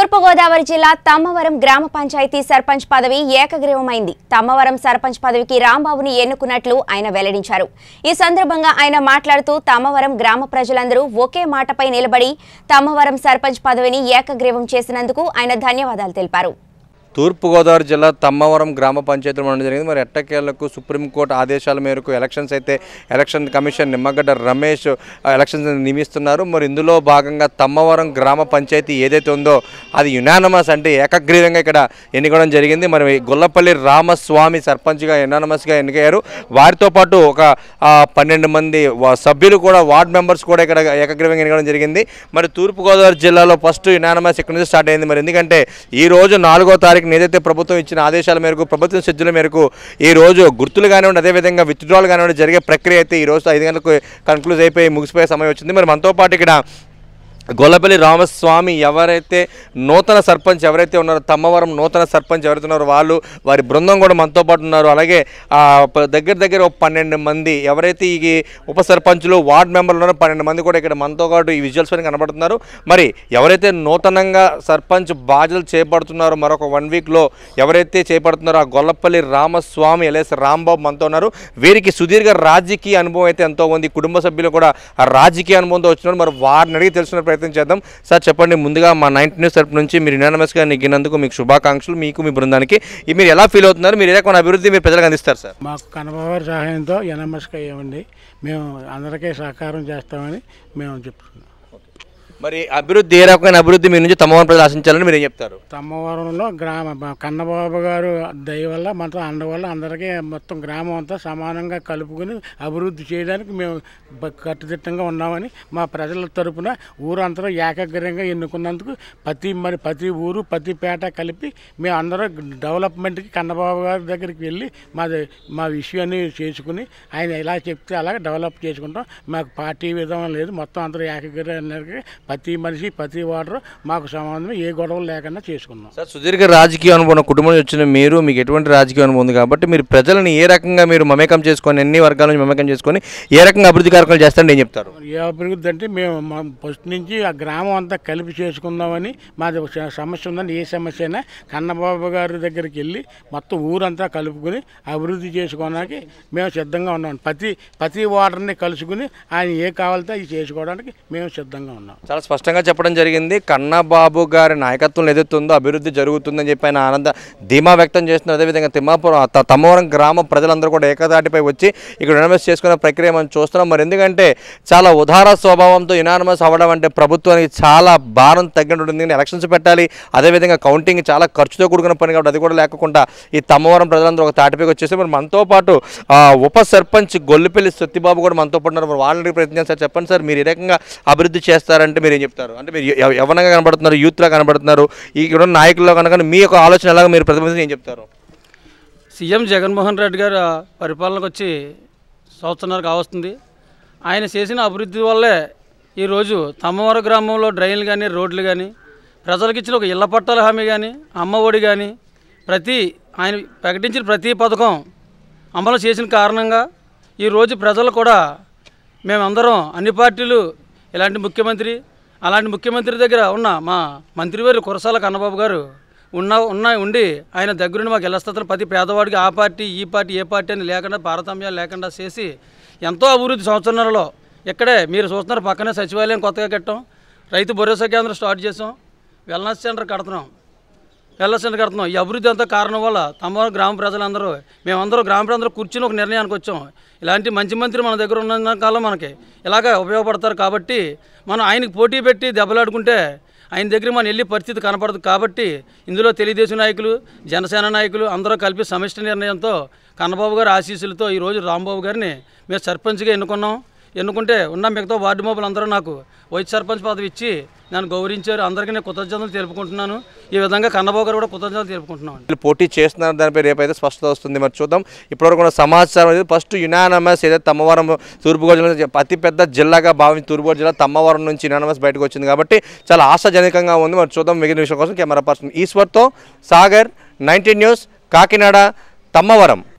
తూర్పుగోదావరి జిల్లా తమ్మవరం గ్రామ పంచాయతీ సర్పంచ్ పదవి ఏకగ్రీవమైంది తమ్మవరం సర్పంచ్ పదవికి రాంబాబుని ఎన్నుకున్నట్లు ఆయన వెల్లడించారు ఈ సందర్భంగా ఆయన మాట్లాడుతూ తమ్మవరం గ్రామ ప్రజలందరూ ఒకే మాటపై నిలబడి తమ్మవరం సర్పంచ్ పదవిని ఏకగ్రీవం చేసినందుకు ఆయన ధన్యవాదాలు తెలిపారు తూర్పుగోదావరి జిల్లా తమ్మవరం గ్రామ పంచాయతీలో ఉండడం జరిగింది మరి ఎట్టకేళ్లకు సుప్రీంకోర్టు ఆదేశాల మేరకు ఎలక్షన్స్ అయితే ఎలక్షన్ కమిషన్ నిమ్మగడ్డ రమేష్ ఆ, ఎలక్షన్స్ నియమిస్తున్నారు మరి ఇందులో భాగంగా తమ్మవరం గ్రామ పంచాయతీ ఏదైతే ఉందో అది యునానమస్ అంటే ఏకగ్రీవంగా ఇక్కడ ఎన్నుకోవడం జరిగింది మరి గొల్లపల్లి రామస్వామి సర్పంచ్గా యునానమస్గా ఎన్నికయ్యారు వారితో పాటు ఒక ఆ, పన్నెండు మంది వా- సభ్యులు కూడా వార్డ్ మెంబర్స్ కూడా ఇక్కడ ఏకగ్రీవంగా ఎన్నుకోవడం జరిగింది మరి తూర్పుగోదావరి జిల్లాలో ఫస్ట్ యునానమస్ ఇక్కడ నుంచి స్టార్ట్ అయింది మరి ఎందుకంటే ఈ రోజు నాలుగో తారీఖున ఏదైతే ప్రభుత్వం ఇచ్చిన ఆదేశాల మేరకు ప్రభుత్వం సిద్ధుల మేరకు ఈ రోజు గుర్తులు కానివ్వండి అదేవిధంగా విత్డ్రాల్ కానివ్వండి జరిగే ప్రక్రియ అయితే ఈ రోజు ఐదు గంటలకు కన్క్లూజ్ అయిపోయి ముగిసిపోయే సమయం వచ్చింది మరి మనతో పాటు ఇక్కడ గొల్లపల్లి రామస్వామి ఎవరైతే నూతన సర్పంచ్ ఎవరైతే ఉన్నారో తమ్మవరం నూతన సర్పంచ్ ఎవరైతే ఉన్నారో వాళ్ళు వారి బృందం కూడా మనతో పాటు ఉన్నారు అలాగే ఆ, ప- దగ్గర దగ్గర ఒక పన్నెండు మంది ఎవరైతే ఈ ఉప సర్పంచులు వార్డ్ మెంబర్లు ఉన్నారో పన్నెండు మంది కూడా ఇక్కడ మనతో పాటు ఈ విజువల్స్ పైన కనబడుతున్నారు మరి ఎవరైతే నూతనంగా సర్పంచ్ బాధ్యతలు చేపడుతున్నారో మరొక వన్ వీక్లో ఎవరైతే చేపడుతున్నారో ఆ గొల్లపల్లి రామస్వామి ఎల్ఎస్ రాంబాబు మనతో ఉన్నారు వీరికి సుదీర్ఘ రాజకీయ అనుభవం అయితే ఎంతో ఉంది కుటుంబ సభ్యులు కూడా ఆ రాజకీయ అనుభవంతో వచ్చినారు మరి వారిని అడిగి తెలుసుకునే ప్రయత్నం చేద్దాం సార్ చెప్పండి ముందుగా మా నైన్టీ న్యూస్ తరపు నుంచి మీరు యునానమస్గా నెగ్గినందుకు మీకు శుభాకాంక్షలు మీకు మీ బృందానికి ఈ మీరు ఎలా ఫీల్ అవుతున్నారు మీరు ఏ రకమైన అభివృద్ధి మీరు ప్రజలకు అందిస్తారు సార్ మాకు కనబావారి సహాయంతో ఎన్ఎంఎస్కి ఇవ్వండి మేము అందరికీ సహకారం చేస్తామని మేము చెప్తున్నాం మరి అభివృద్ధి ఏ రకమైన అభివృద్ధి మీ నుంచి తమవరం ప్రజలు ఆశించాలని మీరు ఏం చెప్తారు తమ్మవరంలో గ్రామ మా కన్నబాబు గారు దయ వల్ల మనతో అండ వల్ల అందరికీ మొత్తం గ్రామం అంతా సమానంగా కలుపుకొని అభివృద్ధి చేయడానికి మేము బ- కట్టుదిట్టంగా ఉన్నామని మా ప్రజల తరపున ఊరంతా ఏకగ్రీవంగా ఎన్నుకున్నందుకు ప్రతి మరి ప్రతి ఊరు ప్రతి పేట కలిపి మేము అందరం డెవలప్మెంట్కి కన్నబాబు గారి దగ్గరికి వెళ్ళి మాది మా విషయాన్ని చేసుకుని ఆయన ఎలా చెప్తే అలా డెవలప్ చేసుకుంటాం మాకు పార్టీ విధానం లేదు మొత్తం అందరూ ఏకగ్రీవంగా ప్రతి మనిషి ప్రతి వాటర్ మాకు సంబంధం ఏ గొడవలు లేకుండా చేసుకున్నాం సార్ సుదీర్ఘ రాజకీయ అనుభవం ఉన్న కుటుంబం నుంచి వచ్చిన మీరు మీకు ఎటువంటి రాజకీయ అనుభవం ఉంది కాబట్టి మీరు ప్రజలను ఏ రకంగా మీరు మమేకం చేసుకొని ఎన్ని వర్గాల నుంచి మమేకం చేసుకొని ఏ రకంగా అభివృద్ధి కార్యక్రమాలు చేస్తారని ఏం చెప్తారు ఏ అభివృద్ధి అంటే మేము మా ఫస్ట్ నుంచి ఆ గ్రామం అంతా కలిపి చేసుకుందామని మాది ఒక స- సమస్య ఉందని ఏ సమస్య అయినా కన్నబాబు గారి దగ్గరికి వెళ్ళి మొత్తం ఊరంతా కలుపుకొని అభివృద్ధి చేసుకోవడానికి మేము సిద్ధంగా ఉన్నాం ప్రతి ప్రతి వాటర్ని కలుసుకుని ఆయన ఏ కావాలితే అది చేసుకోవడానికి మేము సిద్ధంగా ఉన్నాం చాలా స్పష్టంగా చెప్పడం జరిగింది కన్నబాబు గారి నాయకత్వం ఏదైతే ఉందో అభివృద్ధి జరుగుతుందని చెప్పి ఆయన ఆనంద ధీమా వ్యక్తం చేస్తున్నారు అదేవిధంగా తిమ్మాపురం త- తమ్మవరం గ్రామ ప్రజలందరూ కూడా ఏకదాటిపై వచ్చి ఇక్కడ యునానమస్ చేసుకునే ప్రక్రియ మనం చూస్తున్నాం మరి ఎందుకంటే చాలా ఉదార స్వభావంతో యునానమస్ అవ్వడం అంటే ప్రభుత్వానికి చాలా భారం తగ్గినట్టు ఉంటుంది ఎలక్షన్స్ పెట్టాలి అదేవిధంగా కౌంటింగ్ చాలా ఖర్చుతో కూడుకున్న పని కాబట్టి అది కూడా లేకుండా ఈ తమ్మవరం ప్రజలందరూ ఒక తాటిపైకి వచ్చేసి మరి మనతో పాటు ఆ, ఉప సర్పంచ్ గొల్లిపల్లి సత్యబాబు కూడా మనతో పాటు ఉన్నారు మరి వాళ్ళని ప్రయత్నం సార్ చెప్పండి సార్ మీరు ఏ రకంగా అభివృద్ధి చేస్తారంటే మీరు ఏం చెప్తారు అంటే మీరు ఎవ- యవ్వనంగా కనబడుతున్నారు యూత్లా కనబడుతున్నారు ఈ ఇక్కడ ఉన్న నాయకుల్లో కనుక మీ యొక్క ఆలోచన ఎలాగ మీరు ప్రతిబంధం ఏం చెప్తారు సీఎం జగన్మోహన్ రెడ్డి గారు పరిపాలనకు వచ్చి సంవత్సరాలు కావస్తుంది ఆయన చేసిన అభివృద్ధి వల్లే ఈరోజు తమ్మవరం గ్రామంలో డ్రైన్లు కానీ రోడ్లు కానీ ప్రజలకు ఇచ్చిన ఒక ఇళ్ల పట్టాల హామీ కానీ అమ్మ ఒడి కానీ ప్రతి ఆయన ప్రకటించిన ప్రతి పథకం అమలు చేసిన కారణంగా ఈరోజు ప్రజలు కూడా మేమందరం అన్ని పార్టీలు ఇలాంటి ముఖ్యమంత్రి అలాంటి ముఖ్యమంత్రి దగ్గర ఉన్న మా మంత్రివారి కురసాల కన్నబాబు గారు ఉన్న ఉన్న ఉండి ఆయన దగ్గరుండి మాకు ఇళ్లస్థతలు ప్రతి పేదవాడికి ఆ పార్టీ ఈ పార్టీ ఏ పార్టీ అని లేకుండా తారతమ్యాలు లేకుండా చేసి ఎంతో అభివృద్ధి సంవత్సరాలలో ఇక్కడే మీరు చూస్తున్నారు పక్కనే సచివాలయం కొత్తగా కట్టాం రైతు భరోసా కేంద్రం స్టార్ట్ చేసాం వెల్నెస్ సెంటర్ కడుతున్నాం వెల్నెస్ సెంటర్ కడుతున్నాం ఈ అభివృద్ధి అంతా కారణం వల్ల తమ గ్రామ ప్రజలందరూ మేమందరూ గ్రామ ప్రజలందరూ కూర్చుని ఒక నిర్ణయానికి వచ్చాం ఇలాంటి మంచి మంత్రి మన దగ్గర ఉన్న కాలం మనకి ఇలాగ ఉపయోగపడతారు కాబట్టి మనం ఆయనకి పోటీ పెట్టి దెబ్బలాడుకుంటే ఆయన దగ్గర మనం వెళ్ళే పరిస్థితి కనపడదు కాబట్టి ఇందులో తెలుగుదేశం నాయకులు జనసేన నాయకులు అందరూ కలిపి సమిష్టి నిర్ణయంతో కన్నబాబు గారి ఆశీస్సులతో ఈరోజు రాంబాబు గారిని మేము సర్పంచ్గా ఎన్నుకున్నాం ఎన్నుకుంటే ఉన్న మిగతా వార్డు మొబైల్ అందరూ నాకు వైస్ సర్పంచ్ పదవి ఇచ్చి నన్ను గౌరవించారు అందరికీ నేను కృతజ్ఞతలు తెలుపుకుంటున్నాను ఈ విధంగా కన్నబాబు గారు కూడా కృతజ్ఞతలు తెలుపుకుంటున్నాను వీళ్ళు పోటీ చేస్తున్నారు దానిపై రేపైతే స్పష్టత వస్తుంది మరి చూద్దాం ఇప్పటివరకు ఉన్న సమాచారం అనేది ఫస్ట్ యునానమస్ ఏదైతే తమ్మవరం తూర్పుగోదావరి జిల్లా అతిపెద్ద జిల్లాగా భావించి తూర్పుగోదావరి జిల్లా తమ్మవరం నుంచి యునానమస్ బయటకు వచ్చింది కాబట్టి చాలా ఆశాజనకంగా ఉంది మరి చూద్దాం మిగిలిన విషయం కోసం కెమెరా పర్సన్ ఈశ్వర్తో సాగర్ నైన్టీన్ న్యూస్ కాకినాడ తమ్మవరం